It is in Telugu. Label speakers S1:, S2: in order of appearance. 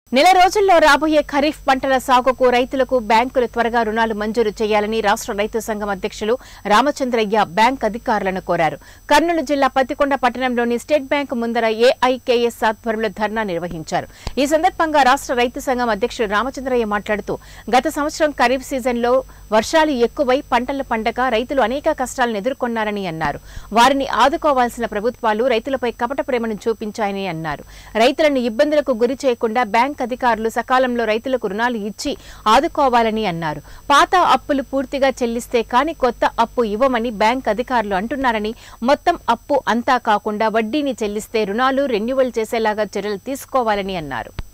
S1: నెల రోజుల్లో రాబోయే ఖరీఫ్ పంటల సాగుకు రైతులకు బ్యాంకులు త్వరగా రుణాలు మంజూరు చేయాలని రాష్ట్ర రైతు సంఘం అధ్యక్షులు రామచంద్రయ్య బ్యాంక్ అధికారులను కోరారు కర్నూలు జిల్లా పత్తికొండ పట్టణంలోని స్టేట్ బ్యాంక్ ముందర ఏఐకేఎస్ ఆధ్వర్యంలో ధర్నా నిర్వహించారు ఈ సందర్భంగా రాష్ట్ర రైతు సంఘం అధ్యక్షుడు రామచంద్రయ్య మాట్లాడుతూ గత సంవత్సరం ఖరీఫ్ సీజన్లో వర్షాలు ఎక్కువై పంటలు పండక రైతులు అనేక కష్టాలను ఎదుర్కొన్నారని అన్నారు వారిని ఆదుకోవాల్సిన ప్రభుత్వాలు రైతులపై కపట ప్రేమను చూపించాయని అన్నారు రైతులను ఇబ్బందులకు గురి చేయకుండా బ్యాంక్ అధికారులు సకాలంలో రైతులకు రుణాలు ఇచ్చి ఆదుకోవాలని అన్నారు పాత అప్పులు పూర్తిగా చెల్లిస్తే కాని కొత్త అప్పు ఇవ్వమని బ్యాంక్ అధికారులు అంటున్నారని మొత్తం అప్పు అంతా కాకుండా వడ్డీని చెల్లిస్తే రుణాలు రెన్యువల్ చేసేలాగా చర్యలు తీసుకోవాలని అన్నారు